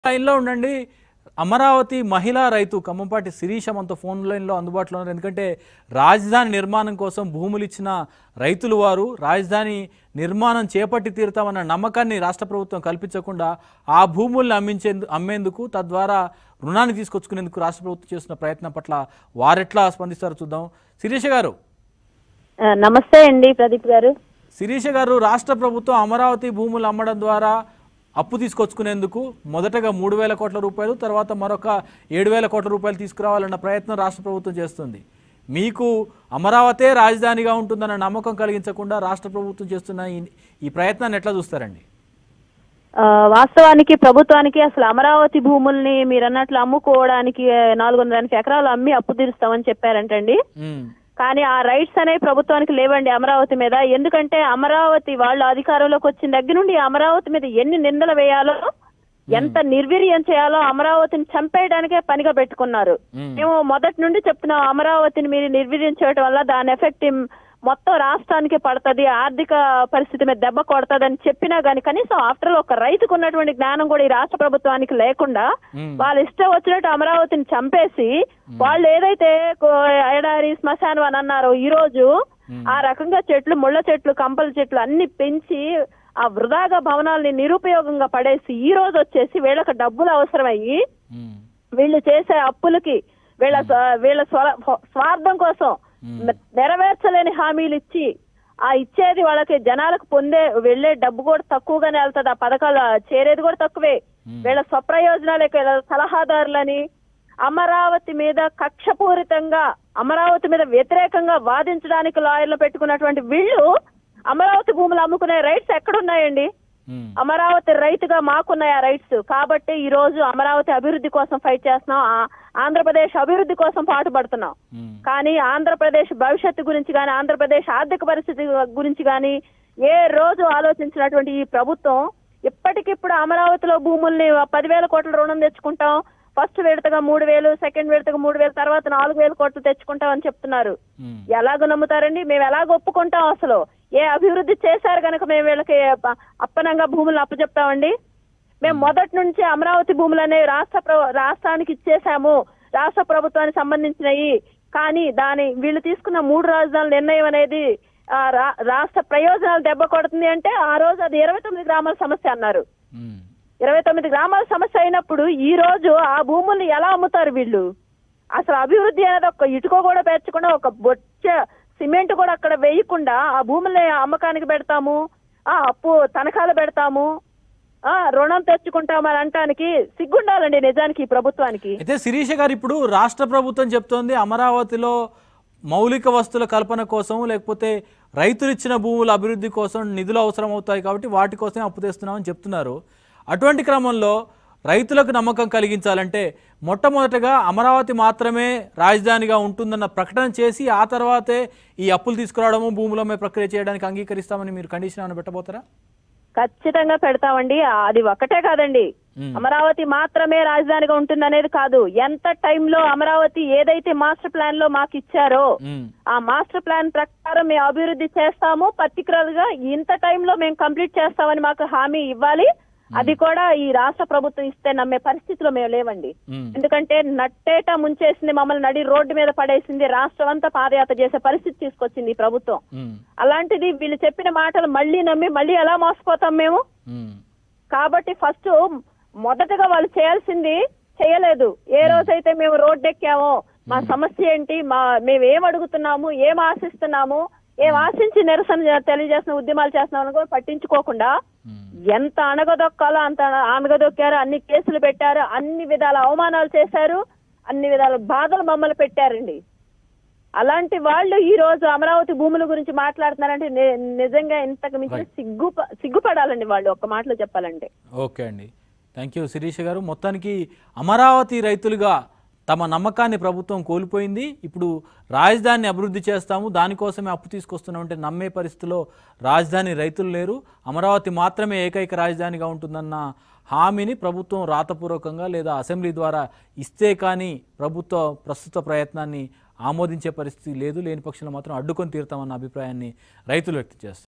లైన్లో ఉండండి అమరావతి మహిళా రైతు ఖమ్మంపాటి శిరీష మనతో ఫోన్ లైన్లో అందుబాటులో ఉన్నారు ఎందుకంటే రాజధాని నిర్మాణం కోసం భూములు ఇచ్చిన రైతులు వారు రాజధాని నిర్మాణం చేపట్టి తీరుతామన్న నమ్మకాన్ని రాష్ట్ర ప్రభుత్వం కల్పించకుండా ఆ భూముల్ని అమ్మించేందు అమ్మేందుకు తద్వారా రుణాన్ని తీసుకొచ్చుకునేందుకు రాష్ట్ర ప్రభుత్వం చేస్తున్న ప్రయత్నం పట్ల వారెట్లా స్పందిస్తారో చూద్దాం శిరీష గారు ఆ, నమస్తే అండి ప్రదీప్ గారు శిరీష గారు రాష్ట్ర ప్రభుత్వం అమరావతి భూములు అమ్మడం ద్వారా అప్పు తీసుకొచ్చుకునేందుకు మొదటగా మూడు వేల కోట్ల రూపాయలు తర్వాత మరొక ఏడు వేల కోట్ల రూపాయలు తీసుకురావాలన్న ప్రయత్నం రాష్ట్ర ప్రభుత్వం చేస్తుంది మీకు అమరావతే రాజధానిగా ఉంటుందన్న నమ్మకం కలిగించకుండా రాష్ట్ర ప్రభుత్వం చేస్తున్న ఈ- ఈ ప్రయత్నాన్ని ఎట్లా చూస్తారండి ఆ, వాస్తవానికి ప్రభుత్వానికి అసలు అమరావతి భూముల్ని మీరు అన్నట్లు అమ్ముకోవడానికి నాలుగు వందల ఎనభై ఎకరాలు అమ్మి అప్పు తీరుస్తామని చెప్పారంటండి ఉమ్, కానీ ఆ రైట్స్ అనేవి ప్రభుత్వానికి లేవండి అమరావతి మీద ఎందుకంటే అమరావతి వాళ్ళు అధికారంలోకి వచ్చిన దగ్గర నుండి అమరావతి మీద ఎన్ని నిందలు వేయాలో ఎంత నిర్వీర్యం చేయాలో అమరావతిని చంపేయడానికే పనిగా పెట్టుకున్నారు ఉమ్, మేము మొదటి నుండి చెప్తున్నాం అమరావతిని మీరు నిర్వీర్యం చేయడం వల్ల దాని ఎఫెక్ట్ మొత్తం రాష్ట్రానికి పడుతుంది ఆర్థిక పరిస్థితి మీద దెబ్బ కొడుతుంది అని చెప్పినా గానీ కనీసం ఆఫ్టర్ ఒక రైతుకు ఉన్నటువంటి జ్ఞానం కూడా ఈ రాష్ట్ర ప్రభుత్వానికి లేకుండా ఉమ్, వాళ్ళు ఇష్టం వచ్చినట్టు అమరావతిని చంపేసి వాళ్ళు ఏదైతే కో- ఎడారి శ్మశానం అని అన్నారో ఈ రోజు ఉమ్, ఆ రకంగా చెట్లు ముళ్ళ చెట్లు కంపల చెట్లు అన్ని పెంచి ఆ వృధాగా భవనాల్ని నిరుపయోగంగా పడేసి ఈ రోజు వచ్చేసి వీళ్ళకి డబ్బులు అవసరమయ్యి ఉమ్, వీళ్ళు చేసే అప్పులకి వీళ్ళ స్వ- వీళ్ళ స్వర- స్వార్థం కోసం ఉమ్, నెరవేర్చలేని హామీలు ఇచ్చి ఆ ఇచ్చేది వాళ్ళకి జనాలకు పొందే వెళ్లే డబ్బు కూడా తక్కువగానే వెళ్తుంది ఆ పథకాలు చేరేది కూడా తక్కువే ఉమ్, వీళ్ళ స్వప్రయోజనాలు వీళ్ళ సలహాదారులని అమరావతి మీద కక్షపూరితంగా అమరావతి మీద వ్యతిరేకంగా వాదించడానికి లాయర్లు పెట్టుకున్నటువంటి వీళ్ళు అమరావతి భూములు అమ్ముకునే రైట్స్ ఎక్కడున్నాయండి ఉమ్, అమరావతి రైతుగా మాకున్నాయి ఆ రైట్స్ కాబట్టి ఈ రోజు అమరావతి అభివృద్ధి కోసం ఫైట్ చేస్తున్నాం ఆ- ఆంధ్రప్రదేశ్ అభివృద్ధి కోసం పాటుపడుతున్నాం ఉమ్, కానీ ఆంధ్రప్రదేశ్ భవిష్యత్తు గురించి కానీ ఆంధ్రప్రదేశ్ ఆర్థిక పరిస్థితి గురించి కానీ ఏ రోజు ఆలోచించినటువంటి ఈ ప్రభుత్వం ఇప్పటికిప్పుడు అమరావతిలో భూముల్ని పదివేల కోట్ల రుణం తెచ్చుకుంటాం ఫస్ట్ విడతగా మూడు వేలు సెకండ్ విడతగా మూడు వేలు తర్వాత నాలుగు వేల కోట్లు తెచ్చుకుంటాం అని చెప్తున్నారు ఉమ్, ఎలాగ నమ్ముతారండి మేము ఎలాగ ఒప్పుకుంటాం అసలు ఏ అభివృద్ధి చేశారు కనుక మేము వీళ్ళకి ప- అప్పనంగా భూములను అప్పచెప్తామండి మేము మొదటి నుంచి అమరావతి భూములు అనేవి రాష్ట్ర ప్ర- రాష్ట్రానికి ఇచ్చేసాము రాష్ట్ర ప్రభుత్వానికి సంబంధించినవి కానీ దాని వీళ్ళు తీసుకున్న మూడు రాజధానుల నిర్ణయం అనేది ఆ, రా- రాష్ట్ర ప్రయోజనాలు దెబ్బ కొడుతుంది అంటే ఆ రోజు అది ఇరవై తొమ్మిది గ్రామాల సమస్య అన్నారు ఉమ్, ఇరవై తొమ్మిది గ్రామాల సమస్య అయినప్పుడు ఈ రోజు ఆ భూముల్ని ఎలా అమ్ముతారు వీళ్ళు అసలు అభివృద్ధి అనేది ఒక ఇటుక కూడా పేర్చకుండా ఒక బొచ్చ సిమెంట్ కూడా అక్కడ వేయకుండా ఆ భూముల్ని అమ్మకానికి పెడతాము ఆ అప్పు తనఖాలు పెడతాము ఆ రుణం తెచ్చుకుంటామని అంటానికి సిగ్గుండాలండి నిజానికి ఈ ప్రభుత్వానికి అయితే శిరీష గారు ఇప్పుడు రాష్ట్ర ప్రభుత్వం చెప్తోంది అమరావతిలో మౌలిక వస్తువుల కల్పన కోసం లేకపోతే రైతులు ఇచ్చిన భూముల అభివృద్ధి కోసం నిధులు అవసరం అవుతాయి కాబట్టి వాటి కోసమే అప్పు తెస్తున్నామని చెప్తున్నారు అటువంటి క్రమంలో రైతులకు నమ్మకం కలిగించాలంటే మొట్టమొదటగా అమరావతి మాత్రమే రాజధానిగా ఉంటుందన్న ప్రకటన చేసి ఆ తర్వాతే ఈ అప్పులు తీసుకురావడము భూములమ్మే ప్రక్రియ చేయడానికి అంగీకరిస్తామని మీరు కండిషన్ ఏమైనా పెట్టబోతారా ఖచ్చితంగా పెడతామండి అది ఒకటే కాదండి ఉమ్, అమరావతి మాత్రమే రాజధానిగా ఉంటుంది అనేది కాదు ఎంత టైంలో అమరావతి ఏదైతే మాస్టర్ ప్లాన్ లో మాకు ఇచ్చారో ఉమ్, ఆ మాస్టర్ ప్లాన్ ప్రకారం మేము అభివృద్ధి చేస్తాము పర్టికులర్ గా ఇంత టైంలో మేము కంప్లీట్ చేస్తామని మాకు హామీ ఇవ్వాలి అది కూడా ఈ రాష్ట్ర ప్రభుత్వం ఇస్తే నమ్మే పరిస్థితిలో మేము లేవండి ఉమ్, ఎందుకంటే నట్టేట ముంచేసింది మమ్మల్ని నడి రోడ్డు మీద పడేసింది రాష్ట్రం అంతా పాదయాత్ర చేసే పరిస్థితి తీసుకొచ్చింది ఈ ప్రభుత్వం ఉమ్, అలాంటిది వీళ్ళు చెప్పిన మాటలు మళ్ళీ నమ్మి మళ్ళీ ఎలా మోసపోతాం మేము ఉమ్, కాబట్టి ఫస్ట్ మొదటగా వాళ్ళు చేయాల్సింది చేయలేదు ఏ రోజైతే మేము రోడ్డు ఎక్కామో మా సమస్య ఏంటి మా మేము ఏం అడుగుతున్నాము ఏం ఆశిస్తున్నాము ఏం ఆశించి నిరసన చే- తెలియజేసిన ఉద్యమాలు చేస్తున్నామని కూడా పట్టించుకోకుండా ఉమ్. ఎంత అణగదొక్కాలో అంత అణగదొక్కారు అన్ని కేసులు పెట్టారు అన్ని విధాల అవమానాలు చేశారు అన్ని విధాల బాధలు మమ్మల్ని పెట్టారండి అలాంటి వాళ్ళు ఈ రోజు అమరావతి భూముల గురించి మాట్లాడుతున్నారంటే ని- నిజంగా ఇంతకు మించి సిగ్గు సిగ్గుపడాలండి వాళ్ళు ఒక్క మాటలో చెప్పాలంటే ఓకే అండి థ్యాంక్ యూ శిరీష గారు మొత్తానికి అమరావతి రైతులుగా తమ నమ్మకాన్ని ప్రభుత్వం కోల్పోయింది ఇప్పుడు రాజధానిని అభివృద్ధి చేస్తాము దానికోసమే అప్పు తీసుకొస్తున్నామంటే నమ్మే పరిస్థితిలో రాజధాని రైతులు లేరు అమరావతి మాత్రమే ఏకైక రాజధానిగా ఉంటుందన్న హామీని ప్రభుత్వం రాతపూర్వకంగా లేదా అసెంబ్లీ ద్వారా ఇస్తే కానీ ప్రభుత్వ ప్రస్తుత ప్రయత్నాన్ని ఆమోదించే పరిస్థితి లేదు లేని పక్షంలో మాత్రం అడ్డుకొని తీరుతామన్న అభిప్రాయాన్ని రైతులు వ్యక్తం చేస్తారు